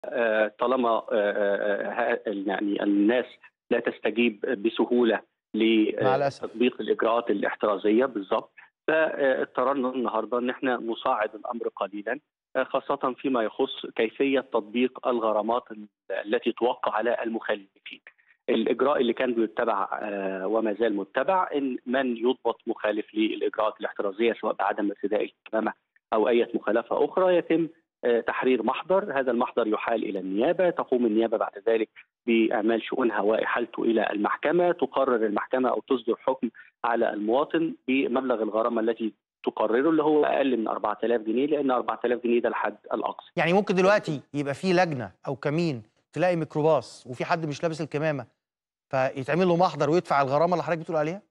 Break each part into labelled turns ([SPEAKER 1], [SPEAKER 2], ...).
[SPEAKER 1] طالما يعني الناس لا تستجيب بسهوله لتطبيق الاجراءات الاحترازيه بالضبط فاضطررنا النهارده ان احنا نصاعد الامر قليلا خاصه فيما يخص كيفيه تطبيق الغرامات التي توقع على المخالفين. الاجراء اللي كان بيتبع وما زال متبع ان من يضبط مخالف للاجراءات الاحترازيه سواء بعدم ارتداء الكمامه او اي مخالفه اخرى يتم تحرير محضر هذا المحضر يحال الى النيابه تقوم النيابه بعد ذلك باعمال شؤونها واحالته الى المحكمه تقرر المحكمه او تصدر حكم على المواطن بمبلغ الغرامه التي تقرره اللي هو اقل من 4000 جنيه لان 4000 جنيه ده الحد الاقصى
[SPEAKER 2] يعني ممكن دلوقتي يبقى في لجنه او كمين تلاقي ميكروباص وفي حد مش لابس الكمامه فيتعمل له محضر ويدفع الغرامه اللي حضرتك بتقول عليها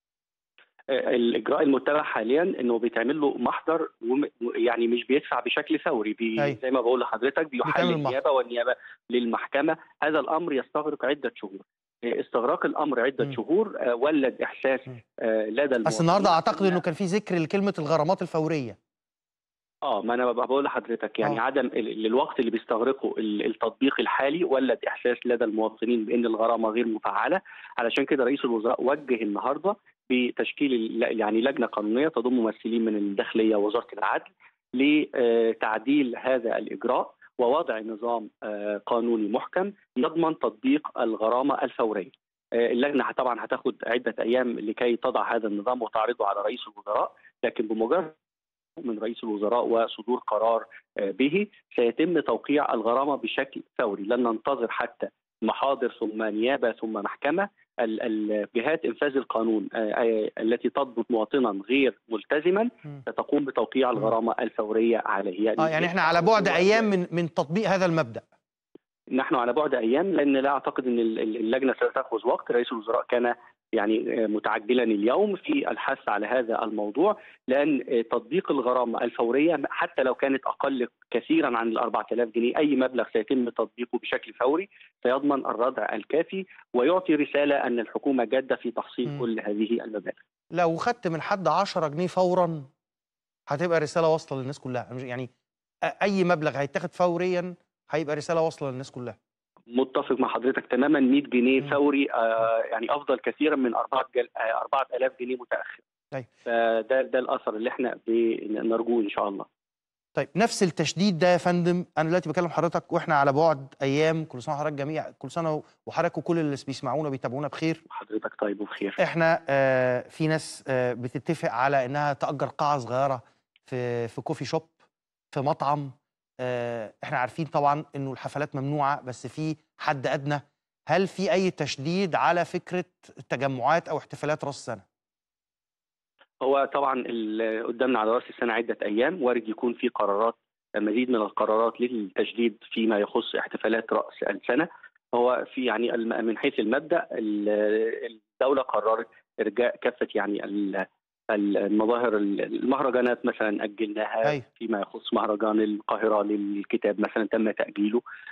[SPEAKER 1] الاجراء المتبع حاليا انه بيتعمل له محضر يعني مش بيدفع بشكل فوري بي زي ما بقول لحضرتك بيحال للنيابه والنيابه للمحكمه هذا الامر يستغرق عده شهور استغراق الامر عده شهور ولد احساس لدى
[SPEAKER 2] بس النهارده اعتقد انه كان في ذكر لكلمه الغرامات الفوريه
[SPEAKER 1] اه ما انا بقول لحضرتك يعني أوه. عدم الوقت اللي بيستغرقه التطبيق الحالي ولد احساس لدى المواطنين بان الغرامه غير مفعله علشان كده رئيس الوزراء وجه النهارده بتشكيل يعني لجنه قانونيه تضم ممثلين من الداخليه ووزاره العدل لتعديل هذا الاجراء ووضع نظام قانوني محكم يضمن تطبيق الغرامه الفوريه. اللجنه طبعا هتاخد عده ايام لكي تضع هذا النظام وتعرضه على رئيس الوزراء لكن بمجرد من رئيس الوزراء وصدور قرار به سيتم توقيع الغرامه بشكل فوري لن ننتظر حتى محاضر ثم نيابه ثم محكمه الجهات انفاذ القانون التي تضبط مواطنا غير ملتزما ستقوم بتوقيع الغرامه الفوريه عليه
[SPEAKER 2] يعني, آه يعني احنا على بعد ايام من من تطبيق هذا المبدا
[SPEAKER 1] نحن على بعد ايام لان لا اعتقد ان اللجنه ستاخذ وقت رئيس الوزراء كان يعني متعجلا اليوم في الحث على هذا الموضوع لان تطبيق الغرامه الفوريه حتى لو كانت اقل كثيرا عن ال 4000 جنيه اي مبلغ سيتم تطبيقه بشكل فوري سيضمن الردع الكافي ويعطي رساله ان الحكومه جاده في تحصيل م. كل هذه المبالغ.
[SPEAKER 2] لو خدت من حد 10 جنيه فورا هتبقى رساله واصله للناس كلها يعني اي مبلغ هيتاخد فوريا هيبقى رساله واصله للناس كلها.
[SPEAKER 1] متفق مع حضرتك تماما 100 جنيه فوري آه يعني افضل كثيرا من 4 4000 جنيه متاخر.
[SPEAKER 2] طيب
[SPEAKER 1] فده ده الاثر اللي احنا بنرجوه ان شاء الله.
[SPEAKER 2] طيب نفس التشديد ده يا فندم انا دلوقتي بكلم حضرتك واحنا على بعد ايام كل سنه وحضرتك جميع كل سنه وحضرتك وكل اللي بيسمعونا بيتابعونا بخير.
[SPEAKER 1] حضرتك طيب وبخير.
[SPEAKER 2] احنا آه في ناس آه بتتفق على انها تاجر قاعه صغيره في في كوفي شوب في مطعم احنا عارفين طبعا انه الحفلات ممنوعه بس في حد ادنى هل في اي تشديد على فكره تجمعات او احتفالات راس السنه
[SPEAKER 1] هو طبعا قدامنا على راس السنه عده ايام وارد يكون في قرارات مزيد من القرارات للتشديد فيما يخص احتفالات راس السنه هو في يعني من حيث المبدا الدوله قررت ارجاء كافه يعني المظاهر المهرجانات مثلا اجلناها
[SPEAKER 2] أي.
[SPEAKER 1] فيما يخص مهرجان القاهره للكتاب مثلا تم تاجيله